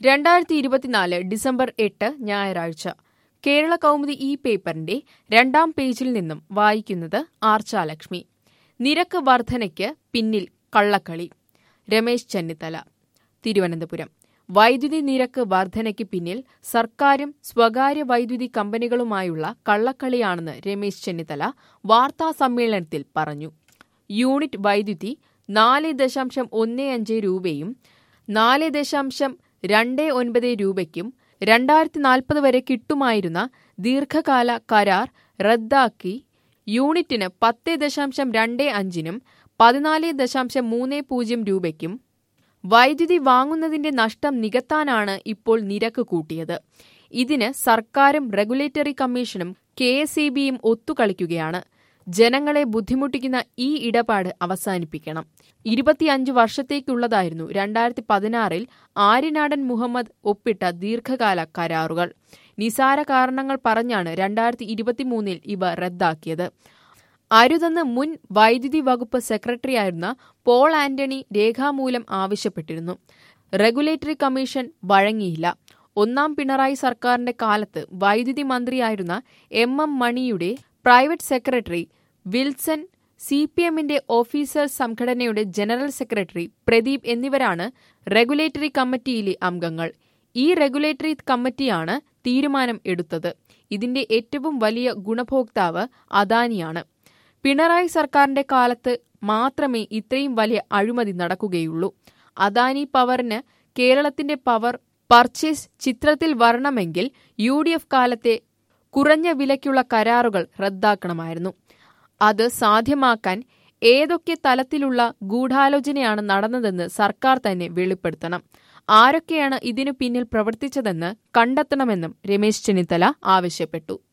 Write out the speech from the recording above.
രണ്ടായിരത്തി ഇരുപത്തിനാല് ഡിസംബർ എട്ട് ഞായറാഴ്ച കേരള കൗമുദി ഈ പേപ്പറിന്റെ രണ്ടാം പേജിൽ നിന്നും വായിക്കുന്നത് ആർച്ചാലക്ഷ്മി നിരക്ക് വർധനയ്ക്ക് പിന്നിൽ കള്ളക്കളി രമേശ് ചെന്നിത്തല തിരുവനന്തപുരം വൈദ്യുതി നിരക്ക് വർധനയ്ക്ക് പിന്നിൽ സർക്കാരും സ്വകാര്യ വൈദ്യുതി കമ്പനികളുമായുള്ള കള്ളക്കളിയാണെന്ന് രമേശ് ചെന്നിത്തല വാർത്താ സമ്മേളനത്തിൽ പറഞ്ഞു യൂണിറ്റ് വൈദ്യുതി നാല് ദശാംശം ഒന്ന് അഞ്ച് രൂപയും നാല് ദശാംശം രണ്ട് ഒൻപത് രൂപയ്ക്കും രണ്ടായിരത്തി നാൽപ്പത് വരെ കിട്ടുമായിരുന്ന ദീർഘകാല കരാർ റദ്ദാക്കി യൂണിറ്റിന് പത്ത് ദശാംശം രണ്ട് അഞ്ചിനും പതിനാല് ദശാംശം മൂന്ന് പൂജ്യം രൂപയ്ക്കും വൈദ്യുതി വാങ്ങുന്നതിന്റെ നഷ്ടം നികത്താനാണ് ഇപ്പോൾ നിരക്ക് കൂട്ടിയത് ഇതിന് സർക്കാരും റെഗുലേറ്ററി കമ്മീഷനും കെ എസ് ഇ ബിയും ഒത്തുകളിക്കുകയാണ് ജനങ്ങളെ ബുദ്ധിമുട്ടിക്കുന്ന ഈ ഇടപാട് അവസാനിപ്പിക്കണം ഇരുപത്തിയഞ്ച് വർഷത്തേക്കുള്ളതായിരുന്നു രണ്ടായിരത്തി പതിനാറിൽ ആര്യനാടൻ മുഹമ്മദ് ഒപ്പിട്ട ദീർഘകാല കരാറുകൾ നിസാര കാരണങ്ങൾ പറഞ്ഞാണ് രണ്ടായിരത്തി ഇരുപത്തിമൂന്നിൽ ഇവ റദ്ദാക്കിയത് അരുതെന്ന് മുൻ വൈദ്യുതി വകുപ്പ് സെക്രട്ടറിയായിരുന്ന പോൾ ആന്റണി രേഖാമൂലം ആവശ്യപ്പെട്ടിരുന്നു റെഗുലേറ്ററി കമ്മീഷൻ വഴങ്ങിയില്ല ഒന്നാം പിണറായി സർക്കാരിന്റെ കാലത്ത് വൈദ്യുതി മന്ത്രിയായിരുന്ന എം എം മണിയുടെ private secretary Wilson C P എമ്മിന്റെ ഓഫീസർ സംഘടനയുടെ ജനറൽ സെക്രട്ടറി പ്രദീപ് എന്നിവരാണ് റെഗുലേറ്ററി കമ്മിറ്റിയിലെ അംഗങ്ങൾ ഈ റെഗുലേറ്ററി കമ്മിറ്റിയാണ് തീരുമാനം എടുത്തത് ഇതിന്റെ ഏറ്റവും വലിയ ഗുണഭോക്താവ് അദാനിയാണ് പിണറായി സർക്കാരിന്റെ കാലത്ത് മാത്രമേ ഇത്രയും വലിയ അഴിമതി നടക്കുകയുള്ളൂ അദാനി പവറിന് കേരളത്തിന്റെ പവർ പർച്ചേസ് ചിത്രത്തിൽ വരണമെങ്കിൽ യു ഡി എഫ് കാലത്തെ കുറഞ്ഞ വിലയ്ക്കുള്ള കരാറുകൾ റദ്ദാക്കണമായിരുന്നു അത് സാധ്യമാക്കാൻ ഏതൊക്കെ തലത്തിലുള്ള ഗൂഢാലോചനയാണ് നടന്നതെന്ന് സർക്കാർ തന്നെ വെളിപ്പെടുത്തണം ആരൊക്കെയാണ് ഇതിനു പിന്നിൽ പ്രവർത്തിച്ചതെന്ന് കണ്ടെത്തണമെന്നും രമേശ് ചെന്നിത്തല ആവശ്യപ്പെട്ടു